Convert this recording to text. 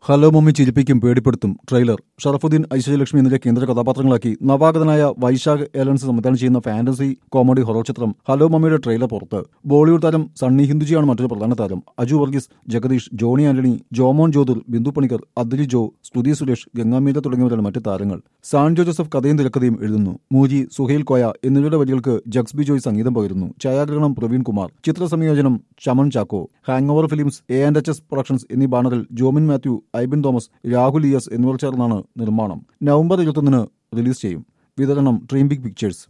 hello mummy ചിരിപ്പിക്കും പേടിപ്പെടുത്തും trailer Sharafudheen Aishwarya Lakshmi എന്നിവരെ കേന്ദ്ര കഥാപാത്രങ്ങളാക്കി നവാഗതനായ വൈശാഖ് ഏലൻസ് സംവിധാനം ചെയ്യുന്ന ഫാന്റസി കോമഡി ഹൊറർ ചിത്രം ഹലോ മമ്മിയുടെ ട്രെയിലർ പുറത്ത് ബോളിവുഡ് താരം സണ്ണി ഹിന്ദുജിയാണ് മറ്റൊരു പ്രധാന താരം അജു വർഗീസ് ജഗദീഷ് ജോണി ആന്റണി ജോമോൻ ജോദുർ ബിന്ദു പണിക്കർ അദ്രി ജോ സ്തുതി സുരേഷ് ഗംഗാമീര തുടങ്ങിയവരാണ് മറ്റ് താരങ്ങൾ സാൻജോ ജോസഫ് കഥയും തിരക്കഥയും എഴുതുന്നു മൂജി സുഹൈൽ കോയ എന്നിവരുടെ വരികൾക്ക് ജഗ്സ്ബി ജോയ് സംഗീതം പകരുന്നു ഛായാഗ്രഹണം പ്രവീൺ കുമാർ ചിത്രസംയോജനം Chaman Chacko hang over films A and H S productions എന്നീ ബാനറിൽ ജോമിൻ മാത്യു ഐബിൻ തോമസ് രാഹുൽ ഇയസ് എന്നിവർ ചേർന്നാണ് നിർമ്മാണം നവംബർ ഇരുപത്തൊന്നിന് റിലീസ് ചെയ്യും വിതരണം ഡ്രീം ബിഗ് പിക്ചേഴ്സ്